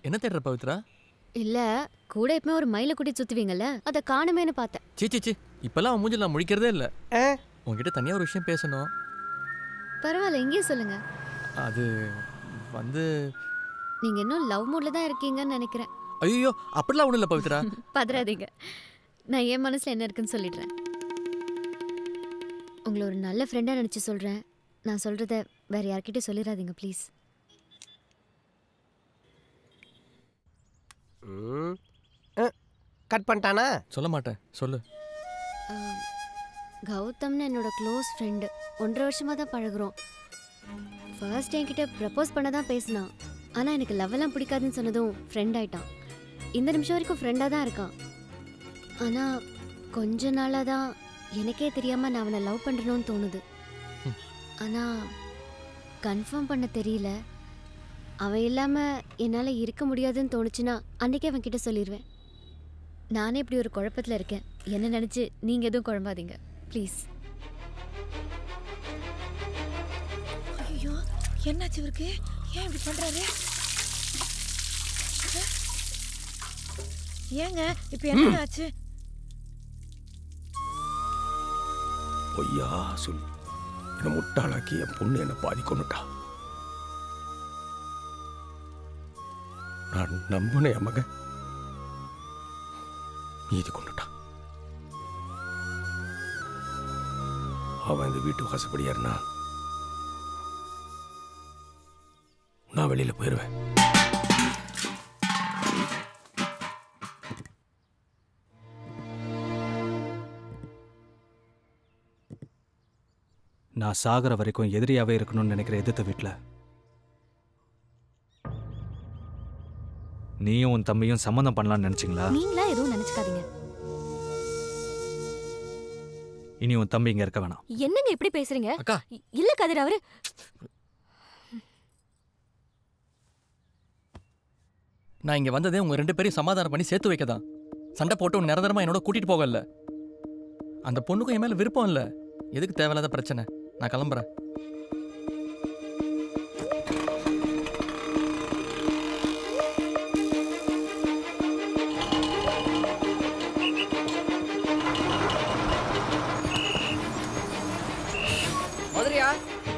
என்ன தேடுற பவித்ரா இல்ல கூட எப்பவுமே ஒரு மயில கூட்டி சுத்துவீங்கல்ல அத காணுமேன்னு பார்த்தேன் சீ சீ சீ இப்பெல்லாம் அவன் மூஞ்சில் நான் முழிக்கிறதே இல்லை ஆ உன்கிட்ட தனியாக ஒரு விஷயம் பேசணும் பரவாயில்ல இங்கேயே சொல்லுங்க அது வந்து நீங்க இன்னும் லவ் மூட்ல தான் இருக்கீங்கன்னு நினைக்கிறேன் ஐயோ அப்படிலாம் ஒன்றும் இல்லை பவித்ரா பதறாதீங்க நான் என் மனசுல என்ன இருக்குன்னு சொல்லிடுறேன் உங்களை ஒரு நல்ல ஃப்ரெண்டா நினைச்சு சொல்றேன் நான் சொல்றத வேற யார்கிட்டயும் சொல்லிடாதீங்க ப்ளீஸ் ம். ஆ, கட் பண்ணிட்டானா சொல்ல மாட்டேன் சொல்லு கௌதம்னு என்னோட க்ளோஸ் ஃப்ரெண்டு ஒன்றரை வருஷமா தான் பழகுறோம் ஃபர்ஸ்ட் என்கிட்ட ப்ரப்போஸ் பண்ண தான் பேசினான் ஆனால் எனக்கு லவ்வெல்லாம் பிடிக்காதுன்னு சொன்னதும் ஃப்ரெண்ட் ஆயிட்டான் இந்த நிமிஷம் வரைக்கும் ஃப்ரெண்டாக தான் இருக்கான் ஆனால் கொஞ்ச நாளாக தான் எனக்கே தெரியாமல் நான் அவனை லவ் பண்ணுறணும்னு தோணுது ம். ஆனால் கன்ஃபார்ம் பண்ண தெரியல அவன் இல்லாமல் என்னால் இருக்க முடியாதுன்னு தோணுச்சுன்னா அன்றைக்கே அவன் கிட்ட சொல்லிடுவேன் நானே இப்படி ஒரு குழப்பத்தில் இருக்கேன் என்ன நினச்சி நீங்கள் எதுவும் குழம்பாதீங்க ப்ளீஸ் ஐயோ என்னாச்சு இவருக்கு ஏன் இப்படி பண்றாரு அஹ்? ஏங்க இப்ப என்ன ஆச்சு பொய்யா சொல்லி என்னை முட்டாளாக்கி என் பொண்ணு என்னை பாதி கொண்டுட்டா நான் நம்பின என் மகன் மீதி கொண்டுட்டான் அவன் இந்த வீட்டு வாசப்படியா இருந்தா நான் வெளியில போயிடுவேன் நான் சாகிற வரைக்கும் எதிரியாவே இருக்கணும்னு நினைக்கிற எதிர்த்த வீட்டில் நீயும் உன் தம்பியும் சம்மந்தம் பண்ணலாம்னு நினைச்சிங்களா நீங்களா எதுவும் நினச்சிக்காதீங்க இனி உன் தம்பி இங்க இருக்க வேணாம் என்னங்க இப்படி பேசுறீங்க அக்கா இ- இல்ல கதிர் அவரு நான் இங்கே வந்ததே உங்கள் ரெண்டு பேரையும் சமாதானம் பண்ணி சேர்த்து வைக்க தான் சண்டை போட்டு உன்னை நிரந்தரமாக என்னோட கூட்டிகிட்டு போகல அந்த பொண்ணுக்கும் என் மேலே விருப்பம் இல்லை எதுக்கு தேவையில்லாத பிரச்சனை நான் கிளம்புறேன் மதுரையா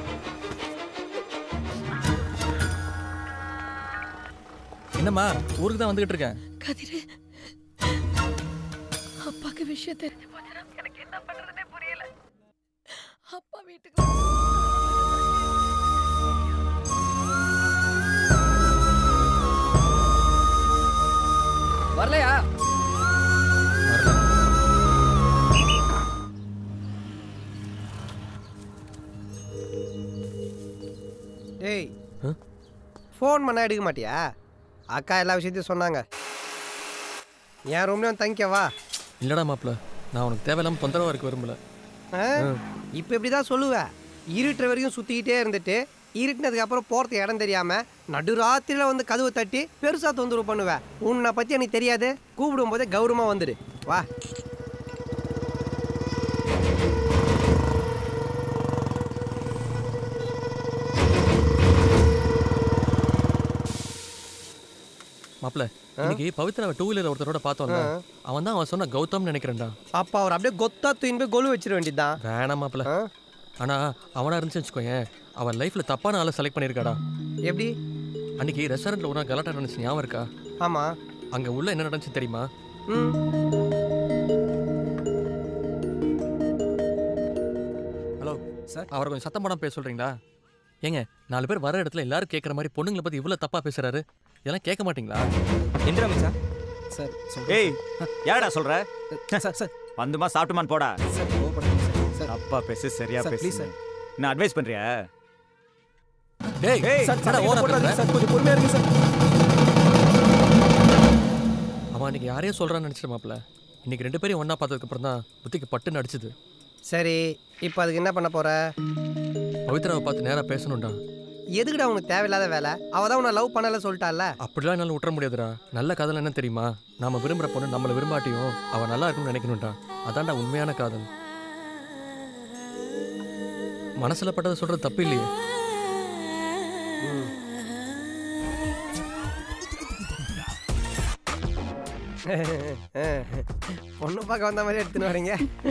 என்னம்மா ஊருக்கு தான் வந்துகிட்டு இருக்கேன் கதிரு அப்பாக்கு விஷயம் தெரிஞ்சு போச்சுன்னா எனக்கு என்ன பண்றதுனே புரியல அப்பா வீட்டுக்கு வரலையா வரல டேய் ஆ? ஃபோன் பண்ணா எடுக்க மாட்டியா அக்கா எல்லா விஷயத்தையும் சொன்னாங்க என் ரூம்லேயும் தங்கிக்கவா இல்லடா மாப்பிள்ள நான் உனக்கு தேவையில்லாமல் தொந்தரவாக இருக்க விரும்பல இப்போ இப்படி தான் சொல்லுவேன் இருட்டுற வரைக்கும் சுற்றிக்கிட்டே இருந்துட்டு இருட்டினதுக்கு அப்புறம் போகிறதுக்கு இடம் தெரியாமல் நடுராத்திரியில் வந்து கதவை தட்டி பெருசாக தொந்தரவு பண்ணுவேன் உன்னை பற்றி எனக்கு தெரியாது கூப்பிடும் போதே கௌரவமாக வந்துடு வா மாப்பிள்ள இன்னைக்கு பவித்ராவை டூ வீலர் ஒருத்தரோட பார்த்தோம்ல ஆ. அவன் தான் அவன் சொன்ன கௌதம்னு நினைக்கிறேன்டா அப்போ அவர் அப்படியே கொத்தா தூயின் போய் கொலு வச்சிட வேண்டியதுதான் வேணாம் மாப்பிள்ள ஆ? ஆனா அவனா இருந்துச்சு வச்சுக்கோயேன் அவன் லைஃப்ல தப்பான ஆளை செலக்ட் பண்ணியிருக்காடா எப்படி அன்னைக்கு ரெஸ்டாரண்ட்ல ஒரு நாள் கலாட்டா நடந்துச்சு ஞாபகம் இருக்கா ஆமாம் அங்க உள்ள என்ன நடந்துச்சு தெரியுமா ம் ஹலோ சார். அவரை கொஞ்சம் சத்தம் போடாம பேச சொல்றீங்களா ஏங்க நாலு பேர் வர இடத்துல எல்லாரும் கேட்குற மாதிரி பொண்ணுங்களை பத்தி இவ்வளவு தப்பா பேசுறாரு இதெல்லாம் கேட்க மாட்டீங்களா இந்திரா மச்சா சார் ஏய் ஏடா சொல்ற சார் சார் வந்துமா சாப்பிட்டுமான்னு போடா சார் கோவப்படாதீங்க சார் சார் அப்பா பேசு சரியா சார், பேசு please, sir. நான் அட்வைஸ் பண்றியா டேய் ஏய், சார் என்னடா சார் ஓவரா போடாதீங்க பேசுற? சார் கொஞ்சம் பொறுமையா இருங்க சார் அவன் அன்னைக்கு யாரையோ சொல்றான்னு நினைச்சிட்டு மாப்பிள்ள இன்னைக்கு ரெண்டு பேரும் ஒண்ணா பார்த்ததுக்கு அப்புறம் தான் புத்திக்கு பட்டுன்னு அடிச்சுது சரி இப்போ அதுக்கு என்ன பண்ண போற பவித்ராவை பார்த்து நேரா பேசணும்டா எதுக்குடா உனக்கு தேவையில்லாத வேலை அவ தான் உன்னை லவ் பண்ணல சொல்லிட்டால அப்படிலாம் என்னால விட்டுற முடியாதுடா நல்ல காதல் என்ன தெரியுமா நாம விரும்புற பொண்ணு நம்மள விரும்பாட்டியும் அவ நல்லா இருக்கும்னு நினைக்கணும்டா அதான்டா உண்மையான காதல் மனசுல பட்டதை சொல்றது தப்பு இல்லையே பொண்ணு பார்க்க வந்த மாதிரி எடுத்துன்னு வரீங்க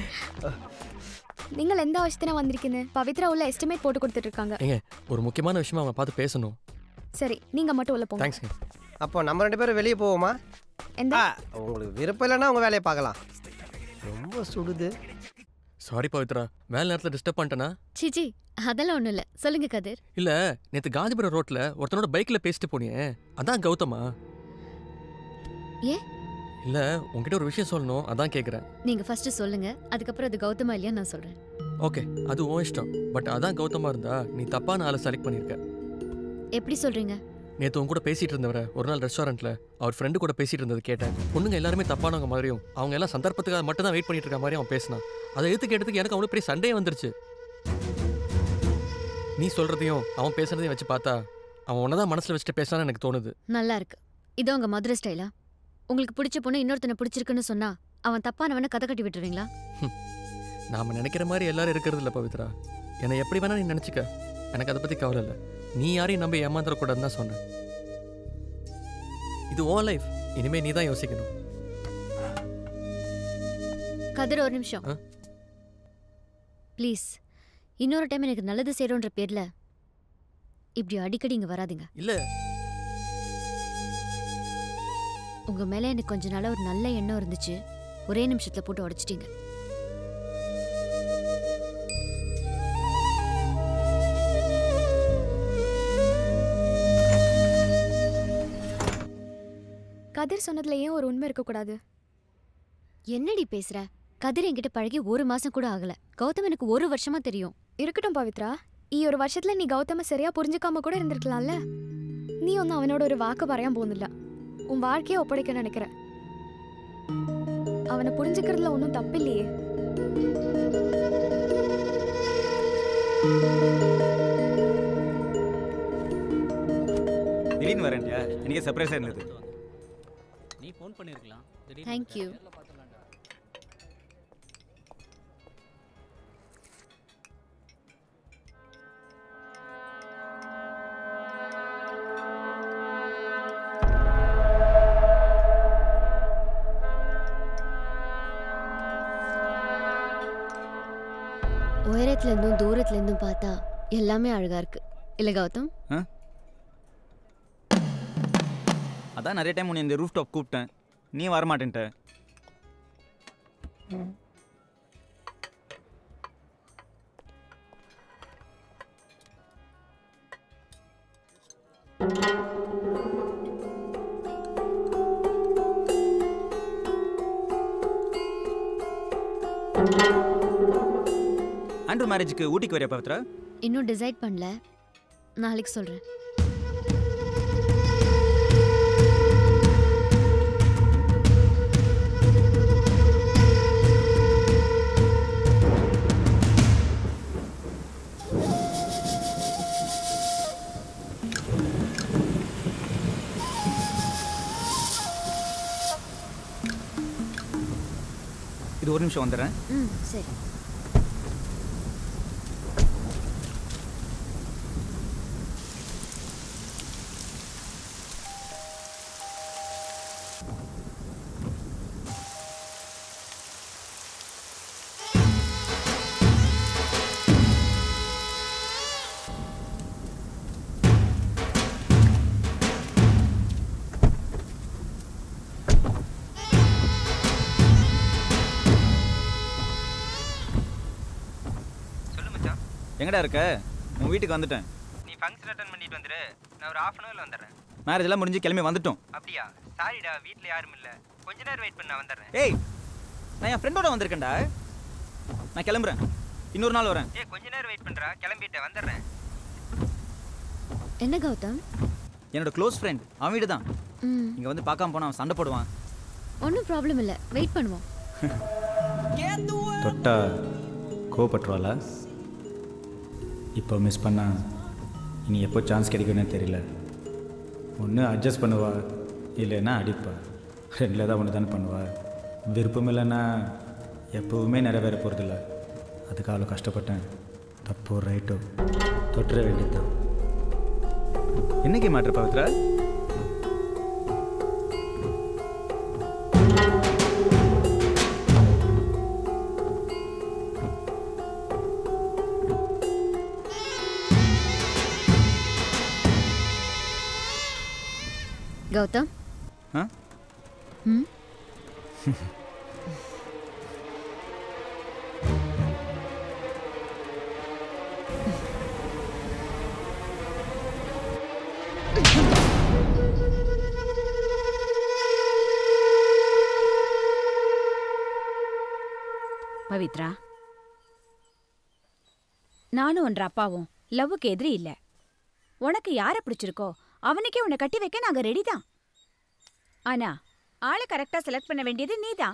നിങ്ങൾ എന്താ ആവശ്യത്തിനാ വന്നിരിക്കുന്നത് പവിത്ര ഉള്ള എസ്റ്റിമേറ്റ് போட்டு கொடுத்துட்டு இருக்காங்க ஏங்க ஒரு முக்கியமான விஷயமா அவங்க பார்த்து பேசணும் சரி நீங்க மட்டும் உள்ள போங்க தேங்க்ஸ்ங்க அப்போ நம்ம ரெண்டு பேரும் வெளியே போவோமா எந்த ஆ உங்களுக்கு விருப்பம் இல்லைன்னா உங்கள் வேலையை பார்க்கலாம் ரொம்ப சுடுது சாரி பவித்ரா வேலை நேரத்தில் டிஸ்டர்ப் பண்ணிட்டேனா சிச்சி அதெல்லாம் ஒன்றும் இல்லை சொல்லுங்க கதிர் இல்லை நேற்று காந்திபுரம் ரோட்டில் ஒருத்தனோட பைக்கில் பேசிட்டு போனியே அதான் கௌதமா ஏன்? இல்லை உங்ககிட்ட ஒரு விஷயம் சொல்லணும் அதான் கேட்குறேன் நீங்க ஃபர்ஸ்ட் சொல்லுங்க அதுக்கப்புறம் அது கௌதமா இல்லையா நான் சொல்றேன் ஓகே அது உன் இஷ்டம் பட் அதான் கௌதமா இருந்தா நீ தப்பான ஆளை செலக்ட் பண்ணியிருக்க எப்படி சொல்றீங்க நேற்று உன் கூட பேசிட்டு இருந்தவரை ஒரு நாள் ரெஸ்டாரண்ட்ல அவர் ஃப்ரெண்டு கூட பேசிட்டு இருந்தது கேட்டேன் பொண்ணுங்க எல்லாருமே தப்பானவங்க மாதிரியும் அவங்க எல்லாம் சந்தர்ப்பத்துக்காக மட்டும் தான் வெயிட் பண்ணிட்டு இருக்க மாதிரி அவன் பேசினான் அதை எடுத்து கேட்டதுக்கு எனக்கு அவனுக்கு பெரிய சண்டையே வந்துருச்சு நீ சொல்றதையும் அவன் பேசுறதையும் வச்சு பார்த்தா அவன் உன்னதான் மனசுல வச்சுட்டு பேசான்னு எனக்கு தோணுது நல்லா இருக்கு இது உங்க மதுரை ஸ்டைலா உங்களுக்கு பிடிச்ச பொண்ணு இன்னொருத்தனை பிடிச்சிருக்குன்னு சொன்னா அவன் தப்பானவனை கதை கட்டி விட்டுருவீங்களா நாம நினைக்கிற மாதிரி எல்லாரும் இருக்கிறது இல்ல பவித்ரா என்னை எப்படி வேணா நீ நினைச்சுக்க எனக்கு அதை பத்தி கவலை இல்லை நீ யாரையும் நம்பி ஏமாந்துடக்கூடாதுன்னு தான் சொன்னேன் இது ஓ லைஃப் இனிமே நீ தான் யோசிக்கணும் கதிர் ஒரு நிமிஷம் ஆ? ப்ளீஸ் இன்னொரு டைம் எனக்கு நல்லது செய்யறோன்ற பேர்ல இப்படி அடிக்கடி இங்க வராதீங்க இல்ல உங்க மேல எனக்கு கொஞ்ச நாளா ஒரு நல்ல எண்ணம் இருந்துச்சு ஒரே நிமிஷத்துல போட்டு உடைச்சிட்டீங்க கதிர் சொன்னதுல ஏன் ஒரு உண்மை இருக்கக்கூடாது என்னடி பேசுற கதிர் என்கிட்ட பழகி ஒரு மாசம் கூட ஆகல கௌதம் எனக்கு ஒரு வருஷமா தெரியும் இருக்கட்டும் பவித்ரா ഈ ഒരു വർഷത്തില് നീ ഗൗതമ ശരിയാ പുரிஞ்சுக்காம கூட இருந்திருக்கலாம்ல நீ ஒன்றும் அவனோட ஒரு வாக்கு പറയാൻ പോകുന്നില്ല உன் வாழ்க்கையை ஒப்படைக்க நினைக்கிற அவனை புரிஞ்சுக்கிறதுல ஒன்றும் தப்பில்லையே திடீர்னு வரேன்யா எனக்கு சர்ப்ரைஸாக இருந்தது நீ ஃபோன் பண்ணிருக்கலாம் தேங்க்யூ உயரத்துல இருந்தும் தூரத்துல இருந்தும் பார்த்தா எல்லாமே அழகா இருக்கு இல்ல கௌதம் அதான் நிறைய டைம் உன்னை இந்த ரூஃப் டாப் கூப்பிட்டேன் நீ வரமாட்டேன்ட்ட ஆண்ட்ரூ மேரேஜுக்கு ஊட்டிக்கு வரையா பவித்ரா இன்னும் டிசைட் பண்ணல நாளைக்கு சொல்றேன் இது ஒரு நிமிஷம் வந்துடுறேன் ம் சரி சொல்லு மச்சான் எங்கடா இருக்க உன் வீட்டுக்கு வந்துட்டேன் நீ ஃபங்க்ஷன் அட்டன் பண்ணிட்டு வந்துரு நான் ஒரு ஹாஃப் அன் ஹவர்ல வந்துடுறேன் மேரேஜ் எல்லாம் முடிஞ்சு கிளம்பி வந்துட்டோம் அப்படியா சாரிடா வீட்ல யாரும் இல்ல கொஞ்ச நேரம் வெயிட் பண்ண வந்துடுறேன் ஏய் நான் என் ஃப்ரெண்டோட வந்திருக்கேன்டா நான் கிளம்புறேன் இன்னொரு நாள் வரேன் ஏய் கொஞ்ச நேரம் வெயிட் பண்றா கிளம்பிட்டேன் வந்துடுறேன் என்ன கௌதம் என்னோட க்ளோஸ் ஃப்ரெண்ட் அவன் வீடு தான் ம் இங்கே வந்து பார்க்காம போனா அவன் சண்டை போடுவான் ஒன்றும் ப்ராப்ளம் இல்லை வெயிட் பண்ணுவோம் தொட்டா கோவப்பட்டுருவாளா இப்போ மிஸ் பண்ணா இனி எப்போ சான்ஸ் கிடைக்கும்னே தெரியல ஒன்று அட்ஜஸ்ட் பண்ணுவா இல்லைன்னா அடிப்பா ரெண்டில் தான் ஒன்று தானே பண்ணுவா விருப்பம் இல்லைன்னா எப்போவுமே நிறைவேற போகிறதில்ல அதுக்கு அவ்வளோ கஷ்டப்பட்டேன் தப்போ ரைட்டோ தொட்டுற வேண்டியதுதான் என்னைக்கு மாற்று பவித்ரா கௌதம் ஆ ம் பவித்ரா நானும் ஒன்ற அப்பாவும் லவ்வுக்கு எதிரி இல்ல உனக்கு யாரை பிடிச்சிருக்கோ அவனுக்கே உன்னை கட்டி வைக்க நாங்க ரெடி தான் ஆனா ஆளை கரெக்டா செலக்ட் பண்ண வேண்டியது நீதான்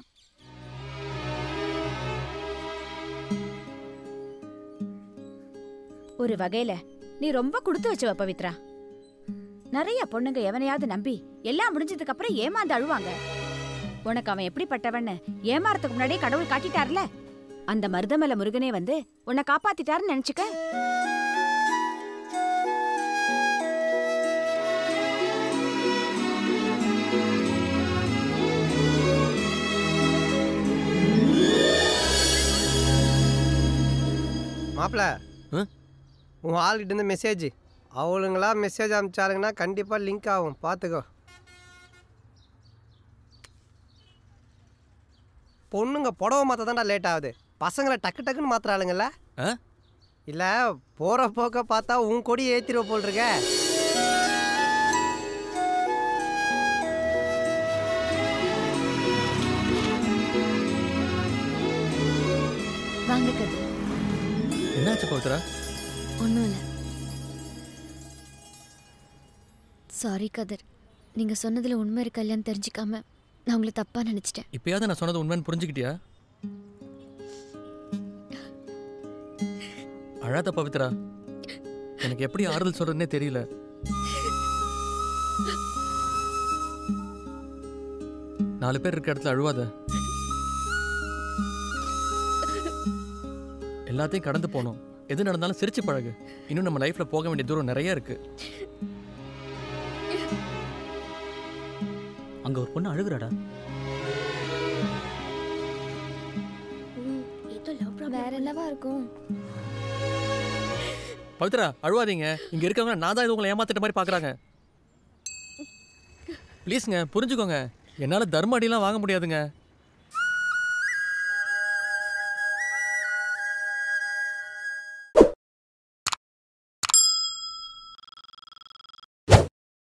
ஒரு வகையில நீ ரொம்ப கொடுத்து வச்சவ பவித்ரா நிறைய பொண்ணுங்க எவனையாவது நம்பி எல்லாம் முடிஞ்சதுக்கு அப்புறம் ஏமாந்து அழுவாங்க உனக்கு அவன் எப்படிப்பட்டவன்னு ஏமாறதுக்கு முன்னாடியே கடவுள் காட்டிட்டார்ல அந்த மருதமலை முருகனே வந்து உன்னை காப்பாத்திட்டாருன்னு நினைச்சுக்க மாப்பிள உன் ஆள்கிட்ட இருந்து மெசேஜ் அவளுங்களா மெசேஜ் அனுப்பிச்சாருங்கன்னா கண்டிப்பாக லிங்க் ஆகும் பார்த்துக்கோ பொண்ணுங்க புடவை மாற்ற தான்டா லேட் ஆகுது பசங்களை டக்கு டக்குன்னு மாத்துறாளுங்கல்ல ஆ? இல்லை போகிற போக்க பார்த்தா உன் கொடி ஏற்றிடுவ போல் இருக்க வாங்க கதிர் என்னாச்சு பவித்ரா ஒன்றும் இல்லை சாரி கதிர் நீங்கள் சொன்னதில் உண்மை இருக்கா இல்லையான்னு தெரிஞ்சுக்காம நான் உங்களை தப்பாக நினச்சிட்டேன் இப்பயாவது நான் சொன்னது உண்மைன்னு புரிஞ்சுக்கிட்டியா அழாத பவித்ரா எனக்கு எப்படி ஆறுதல் சொல்றதுனே தெரியல நாலு பேர் இருக்க இடத்துல அழுவாத எல்லாத்தையும் கடந்து போகணும் எது நடந்தாலும் சிரிச்சு பழகு இன்னும் நம்ம லைஃப்ல போக வேண்டிய தூரம் நிறைய இருக்கு அங்க ஒரு பொண்ணு அழுகுறாடா வேற என்னவா இருக்கும் பவித்ரா அழுவாதீங்க இங்க இருக்கவங்க நான் தான் இது உங்களை ஏமாத்திட்ட மாதிரி பாக்குறாங்க ப்ளீஸ்ங்க புரிஞ்சுக்கோங்க என்னால தர்ம அடியெல்லாம் வாங்க முடியாதுங்க